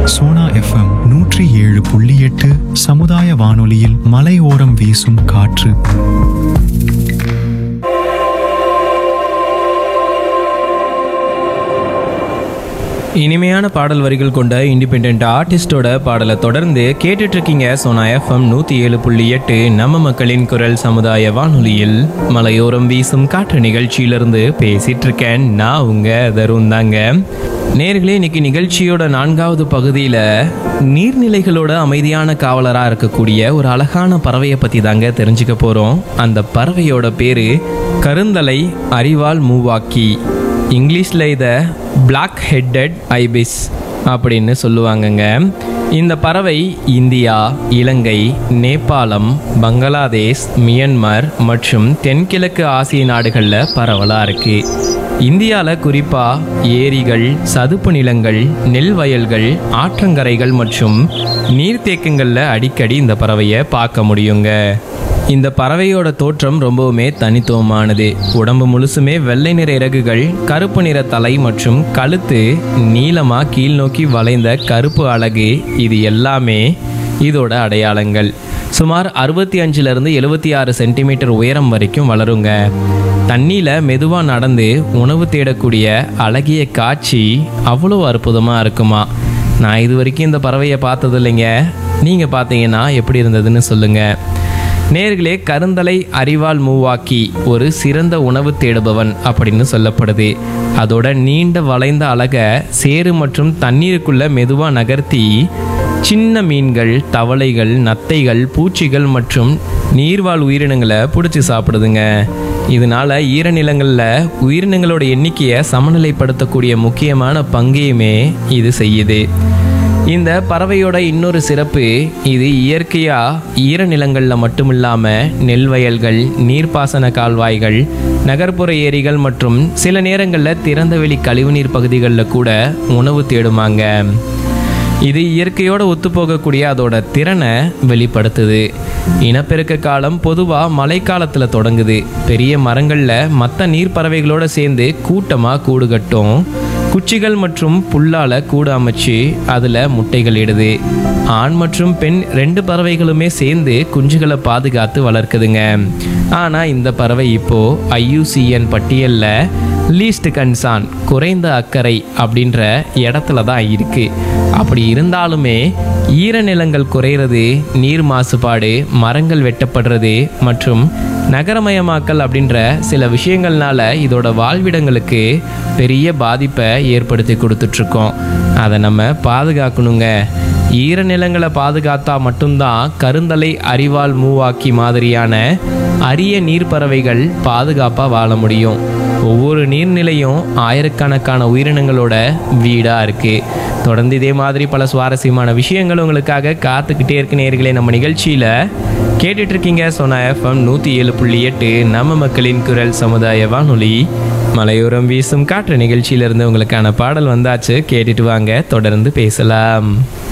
Sona FM நூற்றி ஏழு புள்ளி எட்டு சமுதாய வானொலியில் மலையோரம் வீசும் காற்று இனிமையான பாடல் வரிகள் கொண்ட இண்டிபெண்ட் ஆர்டிஸ்டோட பாடலை தொடர்ந்து கேட்டுட்டு இருக்கீங்க சோனா எஃப்எம் நூற்றி ஏழு புள்ளி எட்டு நம்ம மக்களின் குரல் சமுதாய வானொலியில் மலையோரம் வீசும் காற்று நிகழ்ச்சியிலிருந்து பேசிட்டு இருக்கேன் நான் உங்க தருண் தாங்க நேர்களே இன்னைக்கு நிகழ்ச்சியோட நான்காவது பகுதியில் நீர்நிலைகளோட அமைதியான காவலராக இருக்கக்கூடிய ஒரு அழகான பறவையை பற்றி தாங்க தெரிஞ்சுக்க போகிறோம் அந்த பறவையோட பேர் கருந்தலை அரிவாள் மூவாக்கி இங்கிலீஷில் இதை பிளாக் ஹெட்டட் ஐபிஸ் அப்படின்னு சொல்லுவாங்கங்க இந்த பறவை இந்தியா இலங்கை நேபாளம் பங்களாதேஷ் மியன்மார் மற்றும் தென்கிழக்கு ஆசிய நாடுகளில் பரவலாக இருக்குது இந்தியாவில் குறிப்பாக ஏரிகள் சதுப்பு நிலங்கள் நெல் வயல்கள் ஆற்றங்கரைகள் மற்றும் நீர்த்தேக்கங்களில் அடிக்கடி இந்த பறவையை பார்க்க முடியுங்க இந்த பறவையோட தோற்றம் ரொம்பவுமே தனித்துவமானது உடம்பு முழுசுமே வெள்ளை நிற இறகுகள் கருப்பு நிற தலை மற்றும் கழுத்து நீளமா கீழ் நோக்கி வளைந்த கருப்பு அழகு இது எல்லாமே இதோட அடையாளங்கள் சுமார் அறுபத்தி அஞ்சுலேருந்து எழுபத்தி ஆறு சென்டிமீட்டர் உயரம் வரைக்கும் வளருங்க தண்ணியில் மெதுவாக நடந்து உணவு தேடக்கூடிய அழகிய காட்சி அவ்வளோ அற்புதமாக இருக்குமா நான் இது வரைக்கும் இந்த பறவையை பார்த்தது இல்லைங்க நீங்கள் பார்த்தீங்கன்னா எப்படி இருந்ததுன்னு சொல்லுங்கள் நேர்களே கருந்தலை அறிவால் மூவாக்கி ஒரு சிறந்த உணவு தேடுபவன் அப்படின்னு சொல்லப்படுது அதோட நீண்ட வளைந்த அழக சேறு மற்றும் தண்ணீருக்குள்ள மெதுவா நகர்த்தி சின்ன மீன்கள் தவளைகள் நத்தைகள் பூச்சிகள் மற்றும் நீர்வாழ் உயிரினங்களை பிடிச்சி சாப்பிடுதுங்க இதனால ஈரநிலங்களில் உயிரினங்களோட எண்ணிக்கையை சமநிலைப்படுத்தக்கூடிய முக்கியமான பங்கையுமே இது செய்யுது இந்த பறவையோட இன்னொரு சிறப்பு இது இயற்கையா ஈரநிலங்களில் மட்டும் இல்லாமல் நெல் வயல்கள் நீர்ப்பாசன கால்வாய்கள் நகர்ப்புற ஏரிகள் மற்றும் சில நேரங்களில் திறந்தவெளி கழிவுநீர் பகுதிகளில் கூட உணவு தேடுமாங்க இது இயற்கையோட ஒத்துப்போகக்கூடிய அதோட திறனை வெளிப்படுத்துது இனப்பெருக்க காலம் பொதுவாக மழைக்காலத்தில் தொடங்குது பெரிய மரங்களில் மற்ற நீர்ப்பறவைகளோட சேர்ந்து கூட்டமாக கூடு கட்டும் குச்சிகள் மற்றும் புல்லால கூடு அமைச்சு அதில் முட்டைகள் இடுது ஆண் மற்றும் பெண் ரெண்டு பறவைகளுமே சேர்ந்து குஞ்சுகளை பாதுகாத்து வளர்க்குதுங்க ஆனால் இந்த பறவை இப்போ ஐயூசிஎன் பட்டியலில் லீஸ்ட் கன்சான் குறைந்த அக்கறை அப்படின்ற இடத்துல தான் இருக்கு அப்படி இருந்தாலுமே ஈரநிலங்கள் குறையிறது நீர் மாசுபாடு மரங்கள் வெட்டப்படுறது மற்றும் நகரமயமாக்கல் அப்படின்ற சில விஷயங்கள்னால இதோட வாழ்விடங்களுக்கு பெரிய பாதிப்பை ஏற்படுத்தி கொடுத்துட்ருக்கோம் அதை நம்ம பாதுகாக்கணுங்க ஈரநிலங்களை பாதுகாத்தா மட்டும்தான் கருந்தலை அறிவால் மூவாக்கி மாதிரியான அரிய நீர்ப்பறவைகள் பாதுகாப்பாக வாழ முடியும் ஒவ்வொரு நீர்நிலையும் ஆயிரக்கணக்கான உயிரினங்களோட வீடாக இருக்குது தொடர்ந்து இதே மாதிரி பல சுவாரஸ்யமான விஷயங்கள் உங்களுக்காக காத்துக்கிட்டே இருக்கு நேர்களே நம்ம நிகழ்ச்சியில் கேட்டுட்டு இருக்கீங்க சோனா எஃப்எம் நூற்றி ஏழு புள்ளி எட்டு நம்ம மக்களின் குரல் சமுதாய வானொலி மலையோரம் வீசும் காற்று நிகழ்ச்சியிலிருந்து உங்களுக்கான பாடல் வந்தாச்சு கேட்டுட்டு வாங்க தொடர்ந்து பேசலாம்